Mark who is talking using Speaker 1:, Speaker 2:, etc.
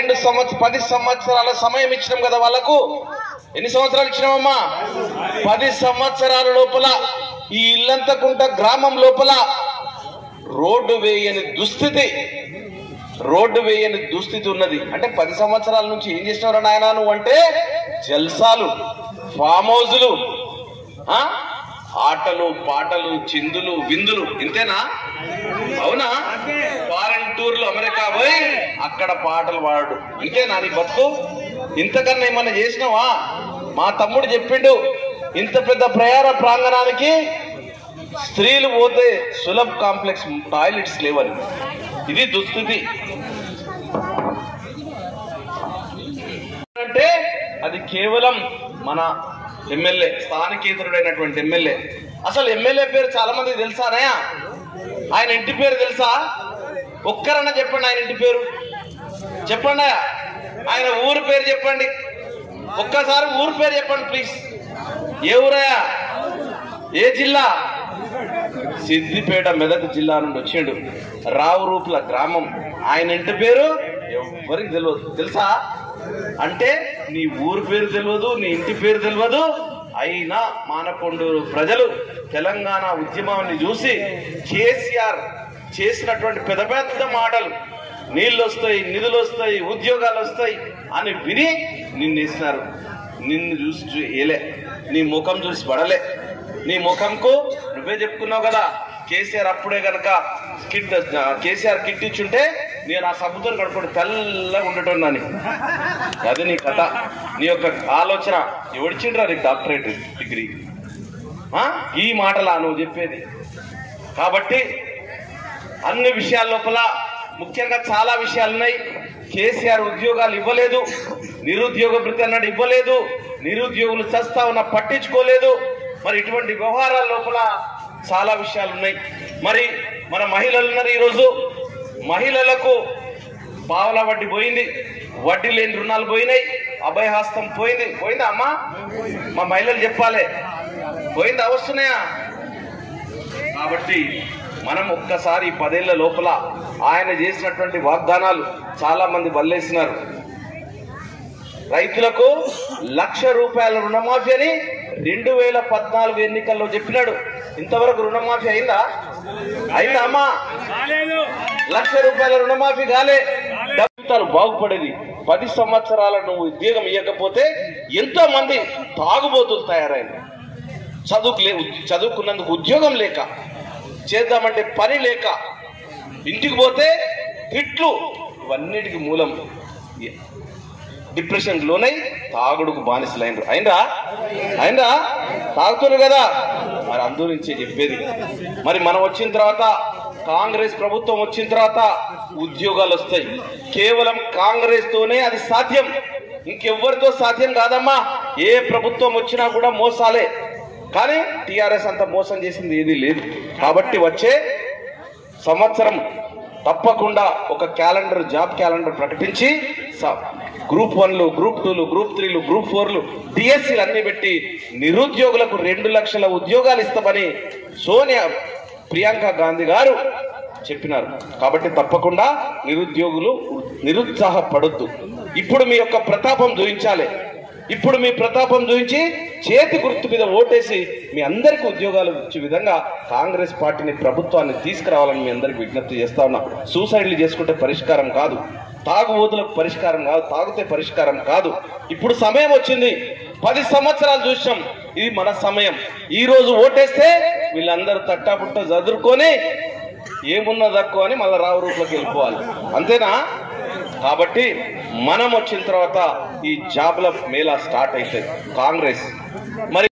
Speaker 1: పన్నెండు సంవత్సర పది సంవత్సరాల సమయం ఇచ్చినాం కదా వాళ్ళకు ఎన్ని సంవత్సరాలు ఇచ్చినామమ్మా పది సంవత్సరాల లోపల ఈ ఇల్లంతకుంట గ్రామం లోపల రోడ్డు వేయని దుస్థితి రోడ్డు వేయని దుస్థితి ఉన్నది అంటే పది సంవత్సరాల నుంచి ఏం చేసినవరా నాయన నువ్వు అంటే జల్సాలు ఫామ్ హౌజులు ఆ? ఆటలు పాటలు చిందులు విందులు ఇంతేనా అవునా ఫారెన్ టూర్లు అమెరికా పోయి అక్కడ పాటలు పాడు ఇంతేనా నీ బతుకు ఇంతకన్నా ఏమన్నా చేసినావా మా తమ్ముడు చెప్పిండు ఇంత పెద్ద ప్రయాణ ప్రాంగణానికి స్త్రీలు పోతే సులభ్ కాంప్లెక్స్ టాయిలెట్స్ లేవని ఇది దుస్థితి అంటే అది కేవలం మన ఎమ్మెల్యే స్థానికేతరుడైనటువంటి ఎమ్మెల్యే అసలు ఎమ్మెల్యే పేరు చాలా మంది తెలుసానయా ఆయన ఇంటి పేరు తెలుసా ఒక్కరన్నా చెప్పండి ఆయన ఇంటి పేరు చెప్పండి ఆయన ఊరు పేరు చెప్పండి ఒక్కసారి ఊరు పేరు చెప్పండి ప్లీజ్ ఏ ఊరయ్యా ఏ జిల్లా సిద్దిపేట మెదక్ జిల్లా నుండి వచ్చిండు రావురూపుల గ్రామం ఆయన ఇంటి పేరు ఎవరికి తెలియదు తెలుసా అంటే నీ ఊరు పేరు తెలియదు నీ ఇంటి పేరు తెలియదు అయినా మానకొండూరు ప్రజలు తెలంగాణ ఉద్యమాన్ని చూసి కేసీఆర్ చేసినటువంటి పెద్ద పెద్ద మాటలు నీళ్ళు వస్తాయి నిధులు వస్తాయి ఉద్యోగాలు వస్తాయి అని విని నిన్ను వేసినారు నిన్ను చూసి చూ- ఏలే నీ ముఖం చూసి పడలే నీ ముఖంకు నువ్వే చెప్పుకున్నావు కదా కేసీఆర్ అప్పుడే గనక కిట్ కేసీఆర్ కిట్ ఇచ్చుంటే నేను ఆ సబ్బుతో కడుపుకుంటే తెల్లగా ఉండటోన్నాని అది నీ కథ నీ యొక్క ఆలోచన ఎవడిచిండ్రా నీకు డాక్టరేట్ డిగ్రీ ఆ? ఈ మాటలా నువ్వు చెప్పేది కాబట్టి అన్ని విషయాల లోపల ముఖ్యంగా చాలా విషయాలు ఉన్నాయి కేసీఆర్ ఉద్యోగాలు ఇవ్వలేదు నిరుద్యోగ భృతి అన్నాడు ఇవ్వలేదు నిరుద్యోగులు చస్తా ఉన్నా పట్టించుకోలేదు మరి ఇటువంటి వ్యవహారాల లోపల చాలా విషయాలు ఉన్నాయి మరి మన మహిళలు ఉన్నారు ఈరోజు మహిళలకు పావలా వడ్డీ పోయింది వడ్డీ లేని రుణాలు పోయినాయి అభయహస్తం పోయింది పోయిందా అమ్మా మా మహిళలు చెప్పాలి పోయిందా వస్తున్నాయా కాబట్టి మనం ఒక్కసారి ఈ పదేళ్ల లోపల ఆయన చేసినటువంటి వాగ్దానాలు చాలా మంది వల్లేసినారు రైతులకు లక్ష రూపాయల రుణమాఫీ అని రెండు వేల పద్నాలుగు ఎన్నికల్లో చెప్పినాడు ఇంతవరకు రుణమాఫీ అయిందా అయిందా అమ్మా లక్ష రూపాయల రుణమాఫీ కాలే జీవితాలు బాగుపడేది పది సంవత్సరాల నువ్వు ఉద్యోగం ఇవ్వకపోతే ఎంతో మంది తాగుబోతులు తయారైన చదువుకు లే చదువుకున్నందుకు ఉద్యోగం లేక చేద్దామంటే పని లేక ఇంటికి పోతే తిట్లు ఇవన్నిటికి మూలం డిప్రెషన్ లోనై తాగుడుకు బానిసలైనరు అయినరా అయినరా తాగుతున్నారు కదా మరి అందు నుంచే చెప్పేది మరి మనం వచ్చిన తర్వాత కాంగ్రెస్ ప్రభుత్వం వచ్చిన తర్వాత ఉద్యోగాలు వస్తాయి కేవలం కాంగ్రెస్ తోనే అది సాధ్యం ఇంకెవ్వరితో సాధ్యం కాదమ్మా ఏ ప్రభుత్వం వచ్చినా కూడా మోసాలే కానీ టిఆర్ఎస్ అంత మోసం చేసింది ఏదీ లేదు కాబట్టి వచ్చే సంవత్సరం తప్పకుండా ఒక క్యాలెండర్ జాబ్ క్యాలెండర్ ప్రకటించి స- గ్రూప్ వన్లు గ్రూప్ టూలు గ్రూప్ త్రీలు గ్రూప్ ఫోర్లు డిఎస్సీలు అన్ని పెట్టి నిరుద్యోగులకు రెండు లక్షల ఉద్యోగాలు ఇస్తామని సోనియా ప్రియాంక గాంధీ గారు చెప్పినారు కాబట్టి తప్పకుండా నిరుద్యోగులు నిరుత్సాహపడొద్దు ఇప్పుడు మీ యొక్క ప్రతాపం చూపించాలి ఇప్పుడు మీ ప్రతాపం చూపించి చేతి గుర్తు మీద ఓటేసి మీ అందరికీ ఉద్యోగాలు ఇచ్చే విధంగా కాంగ్రెస్ పార్టీని ప్రభుత్వాన్ని తీసుకురావాలని మీ అందరికి విజ్ఞప్తి చేస్తా ఉన్నా సూసైడ్లు చేసుకుంటే పరిష్కారం కాదు తాగుబోతులకు పరిష్కారం కాదు తాగితే పరిష్కారం కాదు ఇప్పుడు సమయం వచ్చింది పది సంవత్సరాలు చూసాం ఇది మన సమయం ఈ రోజు ఓటేస్తే వీళ్ళందరూ తట్టాపుట్ట చదువుకొని ఏమున్నా తక్కువ అని మళ్ళీ రావు రూపులోకి వెళ్ళిపోవాలి అంతేనా కాబట్టి మనం వచ్చిన తర్వాత ఈ జాబ్ల మేళా స్టార్ట్ అవుతుంది కాంగ్రెస్ మరి